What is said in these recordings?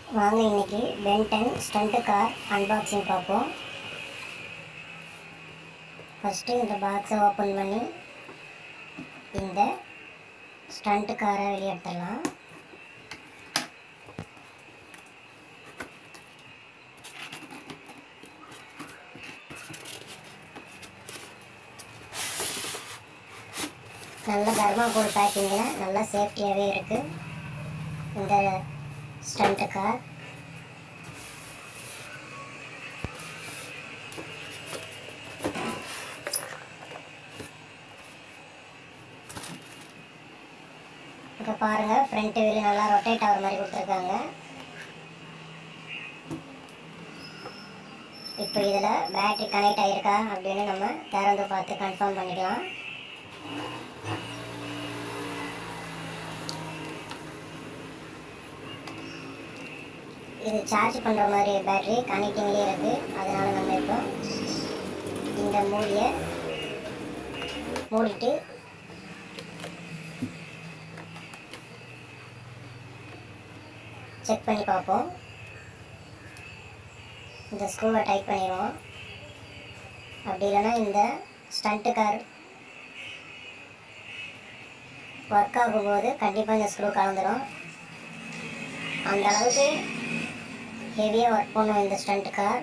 வாங்க இன்னைக்கு பென்டன் ஸ்டண்ட்டு கார் அன்பாக்சிங் பார்ப்போம் ஃபஸ்ட்டு இந்த பாக்ஸை ஓப்பன் பண்ணி இந்த ஸ்டண்ட்டு காரை வெளியே எடுத்துடலாம் நல்ல தர்மாகோல் பேக்கிங்கில் நல்லா சேஃப்டியாகவே இருக்குது இந்த ஸ்டண்ட்டு கார் இங்கே பாருங்கள் ஃப்ரண்ட் வீல் நல்லா ரொட்டேட் ஆகிற மாதிரி கொடுத்துருக்காங்க இப்போ இதில் பேட்டரி கனெக்ட் ஆகிருக்கா அப்படின்னு நம்ம திறந்து பார்த்து கன்ஃபார்ம் பண்ணிக்கலாம் இது சார்ஜ் பண்ணுற மாதிரி பேட்டரி கனெக்டிங்லேயே இருக்குது அதனால் நம்ம இப்போ இந்த மூடியை மூடிட்டு செக் பண்ணி பார்ப்போம் இந்த ஸ்க்ரூவை டைட் பண்ணிடுவோம் அப்படி இல்லைன்னா இந்த ஸ்டண்ட்டு கார் ஒர்க் ஆகும்போது கண்டிப்பாக இந்த ஸ்க்ரூ கலந்துடும் அந்த அளவுக்கு ஹெவியாக ஒர்க் பண்ணும் இந்த ஸ்டண்ட் கார்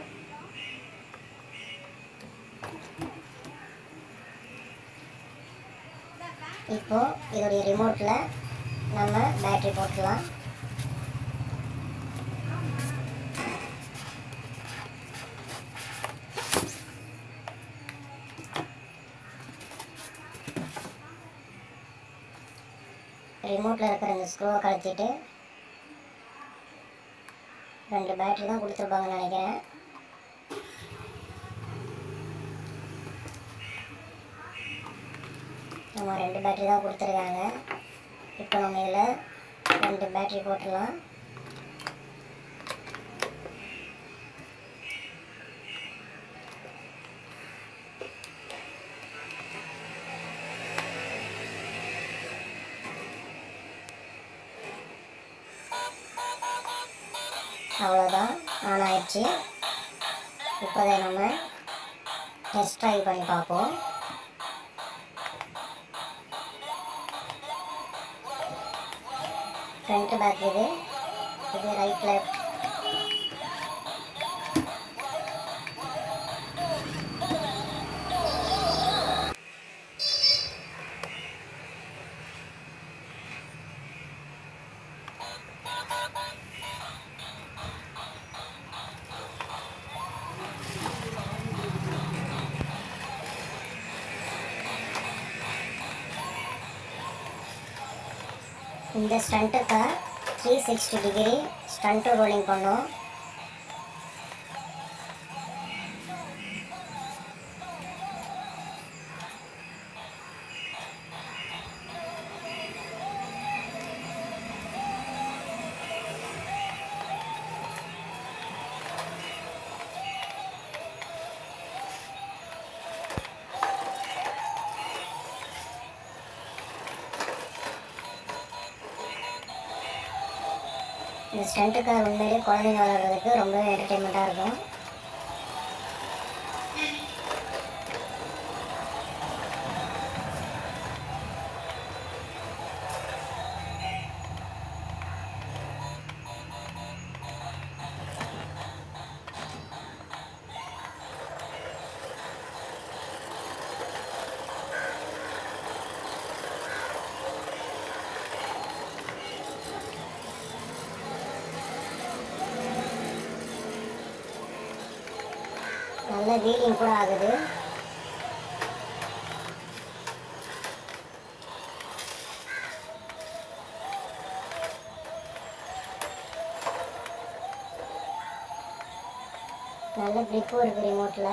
இப்போ இதோடைய ரிமோட்டில் நம்ம பேட்டரி போட்டுக்கலாம் ரிமோட்டில் இருக்கிற இந்த ஸ்க்ரூவை கழட்டிட்டு ரெண்டு பேட்டரி தான் கொடுத்துருப்பாங்கன்னு நினைக்கிறேன் நம்ம ரெண்டு பேட்டரி தான் கொடுத்துருக்காங்க இப்போ நம்ம இதில் ரெண்டு பேட்டரி போட்டுடலாம் அவ்வளோதான் ஆன் ஆயிடுச்சு இப்போ அதை நம்ம டெஸ்ட் ட்ரைவ் பண்ணி பார்ப்போம் ஃப்ரண்ட் பேக் இது இது ரைட் லெஃப்ட் இந்த ஸ்டண்ட்டுக்கு three sixty degree stunt rolling பண்ணோம் இந்த ஸ்டண்ட்டு கார் உண்மையிலே குழந்தைங்க விளாட்றதுக்கு ரொம்பவே என்டர்டெயின்மெண்ட்டாக இருக்கும் நல்ல வீலிங் கூட ஆகுது நல்ல க்ரிப்பும் இருக்குது ரிமோட்டில்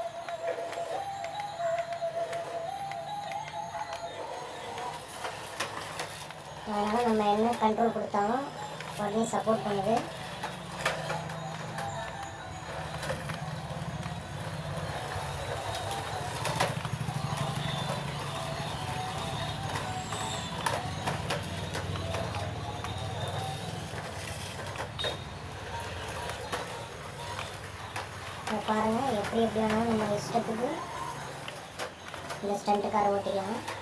அதனால் நம்ம என்ன கண்ட்ரோல் கொடுத்தாலும் உடனே சப்போர்ட் பண்ணுது பாருங்கள் எப்படி எப்படி வேணாலும் நம்ம இஷ்டத்துக்கு இந்த ஸ்டண்ட் காரை ஓட்டிக்கலாம்